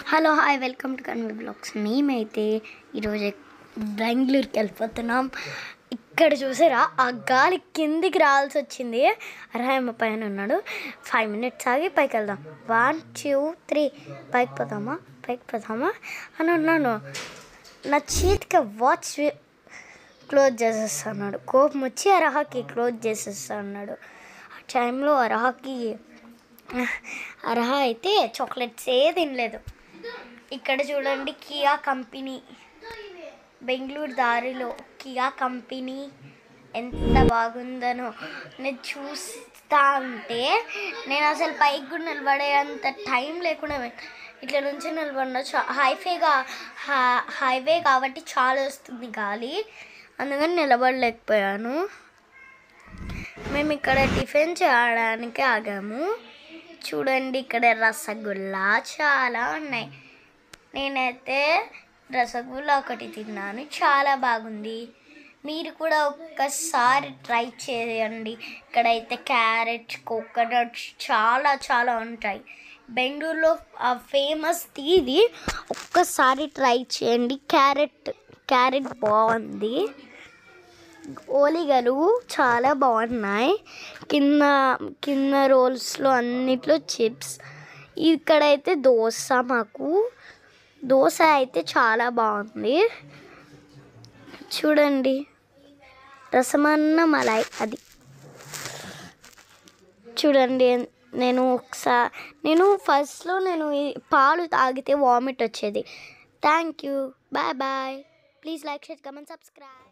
Hello hi welcome to Kanvi blogs మేమైతే ఈరోజు బెంగళూరుకి వెళ్ళిపోతున్నాం ఇక్కడ చూసారా ఆ గాలి కిందికి రావాల్సి వచ్చింది అరాయమ్మ పైన ఉన్నాడు ఫైవ్ మినిట్స్ ఆగి పైకి వెళ్దాం వన్ టూ త్రీ పైకి పోదామా పైకి పోదామా అని ఉన్నాను నా చేతికి వాచ్ క్లోజ్ చేసేస్తున్నాడు కోపం వచ్చి అర్హకి క్లోజ్ చేసేస్తా అన్నాడు ఆ టైంలో అర్హకి అర్హ అయితే చాక్లెట్స్ ఏ తినలేదు ఇక్కడ చూడండి కియా కంపెనీ బెంగళూరు దారిలో కియా కంపెనీ ఎంత బాగుందనో నేను చూస్తా ఉంటే నేను అసలు పైకి కూడా నిలబడే అంత టైం లేకుండా పోయింది. ఇట్లా నుంచి నిలబడిన చా హైఫేగా హైవే కాబట్టి చాలా వస్తుంది గాలి అందుకని నిలబడలేకపోయాను మేము ఇక్కడ టిఫిన్ చేయడానికి ఆగాము చూడండి ఇక్కడ రసగుల్లా చాలా ఉన్నాయి నేనైతే రసగుల్లా ఒకటి తిన్నాను చాలా బాగుంది మీరు కూడా ఒక్కసారి ట్రై చేయండి ఇక్కడైతే క్యారెట్ కోకోనట్ చాలా చాలా ఉంటాయి బెంగళూరులో ఫేమస్ ఇది ఒక్కసారి ట్రై చేయండి క్యారెట్ క్యారెట్ బాగుంది ఓలిగలు చాలా బాగున్నాయి కింద కింద రోల్స్లో అన్నిట్లో చిప్స్ ఇక్కడైతే దోశ మాకు దోశ అయితే చాలా బాగుంది చూడండి రసమన్న మలాయ్ అది చూడండి నేను ఒకసారి నేను ఫస్ట్లో నేను ఈ పాలు తాగితే వామిట్ వచ్చేది thank you bye bye please like share comment subscribe